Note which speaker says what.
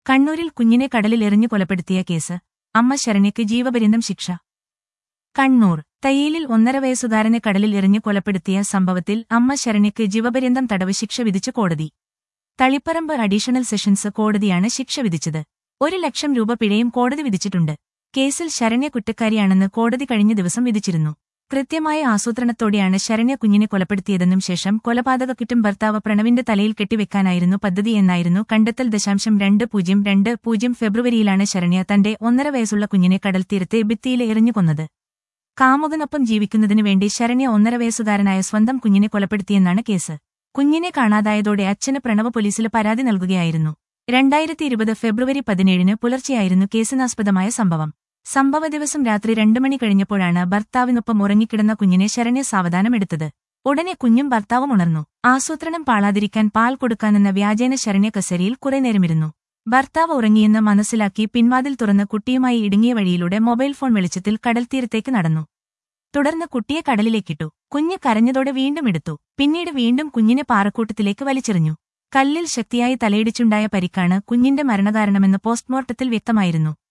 Speaker 1: കണ്ണൂരിൽ കുഞ്ഞിനെ കടലിൽ എറിഞ്ഞു കൊലപ്പെടുത്തിയ കേസ് അമ്മ ശരണ്യയ്ക്ക് ജീവപര്യന്തം ശിക്ഷ കണ്ണൂർ തയ്യലിൽ ഒന്നര വയസ്സുകാരനെ കടലിൽ എറിഞ്ഞു കൊലപ്പെടുത്തിയ സംഭവത്തിൽ അമ്മ ശരണ്യയ്ക്ക് ജീവപര്യന്തം തടവ് ശിക്ഷ വിധിച്ചു കോടതി തളിപ്പറമ്പ് അഡീഷണൽ സെഷൻസ് കോടതിയാണ് ശിക്ഷ വിധിച്ചത് ഒരു ലക്ഷം രൂപ പിഴയും കോടതി വിധിച്ചിട്ടുണ്ട് കേസിൽ ശരണ്യ കുറ്റക്കാരിയാണെന്ന് കോടതി കഴിഞ്ഞ ദിവസം വിധിച്ചിരുന്നു കൃത്യമായ ആസൂത്രണത്തോടെയാണ് ശരണ്യ കുഞ്ഞിനെ കൊലപ്പെടുത്തിയതെന്നും ശേഷം കൊലപാതക കുറ്റം ഭർത്താവ് പ്രണവിന്റെ തലയിൽ കെട്ടിവെക്കാനായിരുന്നു പദ്ധതി എന്നായിരുന്നു കണ്ടെത്തൽ ദശാംശം രണ്ട് പൂജ്യം രണ്ട് പൂജ്യം ഫെബ്രുവരിയിലാണ് ശരണ്യ തന്റെ ഒന്നര വയസ്സുള്ള കുഞ്ഞിനെ കടൽത്തീരത്തെ ഭിത്തിയിൽ എറിഞ്ഞു കൊന്നത് കാമുകനൊപ്പം ജീവിക്കുന്നതിനു വേണ്ടി ശരണ്യ ഒന്നര വയസ്സുകാരനായ സ്വന്തം കുഞ്ഞിനെ കൊലപ്പെടുത്തിയെന്നാണ് കേസ് കുഞ്ഞിനെ കാണാതായതോടെ അച്ഛന് പ്രണവ് പോലീസിൽ പരാതി നൽകുകയായിരുന്നു രണ്ടായിരത്തി ഇരുപത് ഫെബ്രുവരി പതിനേഴിന് പുലർച്ചെയായിരുന്നു കേസിനാസ്പദമായ സംഭവം സംഭവ ദിവസം രാത്രി രണ്ടു മണി കഴിഞ്ഞപ്പോഴാണ് ഭർത്താവിനൊപ്പം ഉറങ്ങിക്കിടന്ന കുഞ്ഞിനെ ശരണ്യ സാവധാനമെടുത്തത് ഉടനെ കുഞ്ഞും ഭർത്താവും ഉണർന്നു ആസൂത്രണം പാളാതിരിക്കാൻ പാൽ കൊടുക്കാനെന്ന വ്യാജേന ശരണ്യ കസേരയിൽ കുറെ നേരമിരുന്നു ഭർത്താവ് ഉറങ്ങിയെന്ന് മനസ്സിലാക്കി പിൻവാതിൽ തുറന്ന് കുട്ടിയുമായി ഇടുങ്ങിയ വഴിയിലൂടെ മൊബൈൽ ഫോൺ വെളിച്ചത്തിൽ കടൽത്തീരത്തേക്ക് നടന്നു തുടർന്ന് കുട്ടിയെ കടലിലേക്കിട്ടു കുഞ്ഞ് കരഞ്ഞതോടെ വീണ്ടും എടുത്തു പിന്നീട് വീണ്ടും കുഞ്ഞിനെ പാറക്കൂട്ടത്തിലേക്ക് വലിച്ചെറിഞ്ഞു കല്ലിൽ ശക്തിയായി തലയിടിച്ചുണ്ടായ പരിക്കാണ് കുഞ്ഞിന്റെ മരണകാരണമെന്ന് പോസ്റ്റ്മോർട്ടത്തിൽ വ്യക്തമായിരുന്നു